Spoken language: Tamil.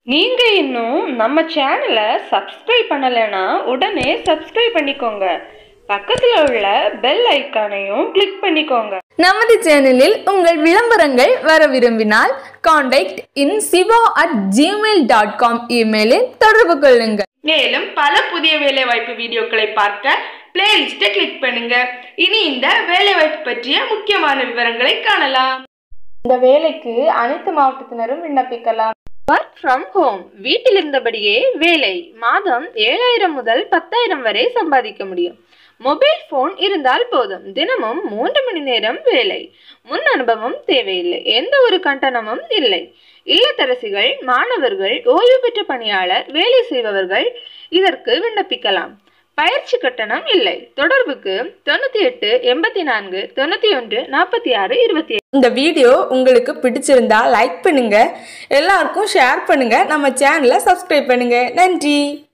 நீங்க இன்னும் நம்ம சேனலை சப்ஸ்கிரைப் பண்ணலைன்னா உடனே சப்ஸ்கிரைப் பண்ணிக்கோங்க பக்கத்துல உள்ள பெல் ஐக்கானையும் கிளிக் பண்ணிக்கோங்க நமது சேனலில் உங்கள் விளம்பரங்கள் வர விரும்பினால் contact in Siva at Gmail dot com இமெயிலில் தொடர்பு கொள்ளுங்கள் மேலும் பல புதிய வேலைவாய்ப்பு வீடியோக்களை பார்க்க பிளேலிஸ்ட்டை கிளிக் பண்ணுங்க இனி இந்த வேலைவாய்ப்பு பற்றிய முக்கியமான விவரங்களை காணலாம் இந்த வேலைக்கு அனைத்து மாவட்டத்தினரும் விண்ணப்பிக்கலாம் ஒர்க் ஃப்ரம் ஹோம் வீட்டில் இருந்தபடியே வேலை மாதம் ஏழாயிரம் முதல் பத்தாயிரம் வரை சம்பாதிக்க முடியும் மொபைல் ஃபோன் இருந்தால் போதும் தினமும் மூன்று மணி நேரம் வேலை முன் அனுபவம் தேவையில்லை எந்த ஒரு கட்டணமும் இல்லை இல்லத்தரசிகள் மாணவர்கள் ஓய்வு பெற்ற பணியாளர் வேலை செய்பவர்கள் இதற்கு விண்ணப்பிக்கலாம் பயிற்சி கட்டணம் இல்லை தொடர்புக்கு தொண்ணூற்றி எட்டு எண்பத்தி நான்கு தொண்ணூற்றி ஒன்று நாற்பத்தி ஆறு இருபத்தி இந்த வீடியோ உங்களுக்கு பிடிச்சிருந்தா லைக் பண்ணுங்க எல்லாருக்கும் ஷேர் பண்ணுங்க நம்ம சேனலை சப்ஸ்கிரைப் பண்ணுங்க நன்றி